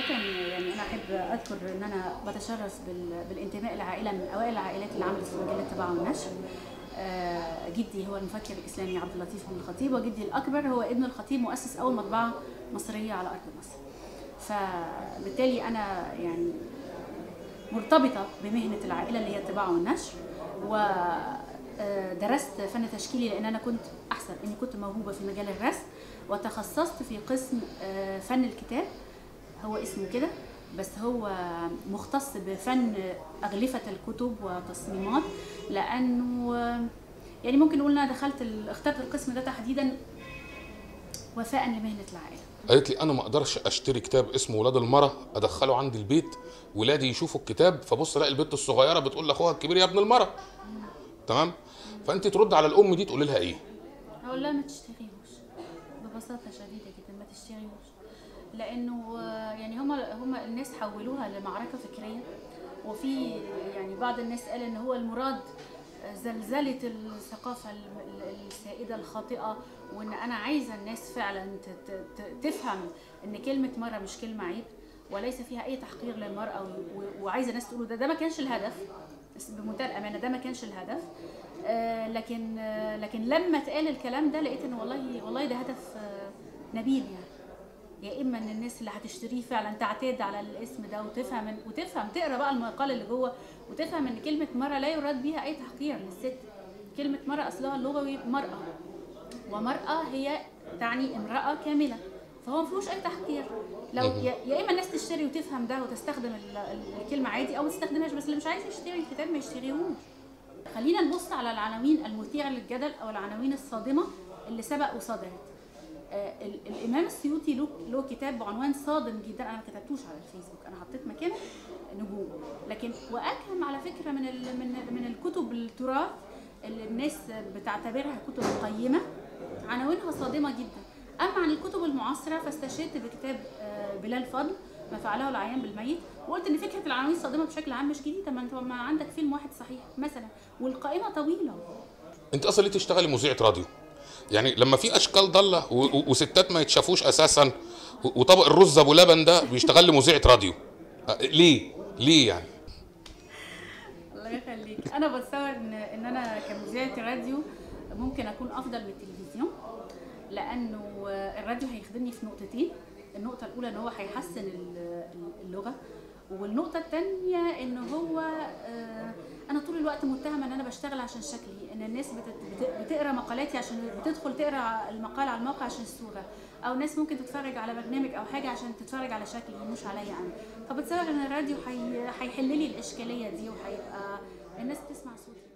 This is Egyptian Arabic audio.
يعني انا احب اذكر ان انا بتشرف بال- بالانتماء لعائله من اوائل العائلات اللي عملت في مجال الطباعه والنشر آه، جدي هو المفكر الاسلامي عبد اللطيف بن الخطيب وجدي الاكبر هو ابن الخطيب مؤسس اول مطبعه مصريه على ارض مصر فبالتالي انا يعني مرتبطة بمهنة العائلة اللي هي الطباعة والنشر ودرست فن تشكيلي لأن أنا كنت أحسن إني كنت موهوبة في مجال الرسم وتخصصت في قسم آه، فن الكتاب هو اسمه كده بس هو مختص بفن أغلفة الكتب وتصميمات لأنه آه، يعني ممكن نقول إن أنا دخلت ال- اخترت القسم ده تحديدا وفاء لمهنة العائلة قالت لي انا ما اقدرش اشتري كتاب اسمه ولاد المرة ادخله عندي البيت ولادي يشوفوا الكتاب فبص الاقي البنت الصغيره بتقول لاخوها الكبير يا ابن المرة تمام فانت ترد على الام دي تقول لها ايه هقول لها ما تشتريهوش ببساطه شديده جدا ما تشتريهوش لانه آه، يعني هما هما الناس حولوها لمعركه فكريه وفي يعني بعض الناس قال ان هو المراد زلزله الثقافه الم- ال- السائده الخاطئه وان انا عايزه الناس فعلا ت- ت- ت- تفهم ان كلمه مره مش كلمه عيب وليس فيها اي تحقير للمراه و- و- وعايزه الناس تقولوا ده ده ما كانش الهدف بس بمنتهى الامانه ده ما كانش الهدف آه، لكن آه، لكن لما اتقال الكلام ده لقيت ان والله والله ده هدف آه، نبيل يعني يا اما ان الناس اللي هتشتريه فعلا تعتاد على الاسم ده وتفهم وتفهم تقرا بقى المقال اللي جوه وتفهم ان كلمه مره لا يراد بيها اي تحقير للست كلمه مره اصلها اللغوي مراه ومراه هي تعني امراه كامله فهو ما فيهوش اي تحقير لو يا يا اما الناس تشتري وتفهم ده وتستخدم ال- ال- الكلمه عادي او ما تستخدمهاش بس اللي مش عايز يشتري الكتاب ما يشتريهوش خلينا نبص على العناوين المثيرة للجدل أو العناوين الصادمة اللي سبق وصدرت آه، ال- الإمام السيوطي له له كتاب بعنوان صادم جدا أنا ما كتبتوش على الفيسبوك أنا حطيت مكانه نجوم لكن وأكهم على فكرة من ال من من الكتب التراث اللي الناس بتعتبرها كتب قيمة عناوينها صادمة جدا أما عن الكتب المعاصرة فاستشهدت بكتاب آه، بلال فضل ما فعله العيان بالميت وقلت ان فكره العناوين الصادمه بشكل عام مش جديده ما انت ما عندك فيلم واحد صحيح مثلا والقائمه طويله انت اصلا ليه تشتغلي مذيعه راديو يعني لما في اشكال ضاله و- و- وستات ما يتشافوش اساسا و- وطبق الرز ابو لبن ده بيشتغل لي مذيعه راديو أه، ليه ليه يعني الله يخليك انا بتصور ان ان انا كمذيعه راديو ممكن اكون افضل من التلفزيون لانه الراديو هيخدمني في نقطتين النقطه الاولى ان هو هيحسن ال- اللغه والنقطه الثانيه ان هو آه، انا طول الوقت متهمه ان انا بشتغل عشان شكلي ان الناس بت- بت- بتقرا مقالاتي عشان بتدخل تقرا المقال على الموقع عشان الصوره او ناس ممكن تتفرج على برنامج او حاجه عشان تتفرج على شكلي مش عليا انا فبتصور ان الراديو هي- هيحل لي الاشكاليه دي وهيبقى الناس تسمع صوتي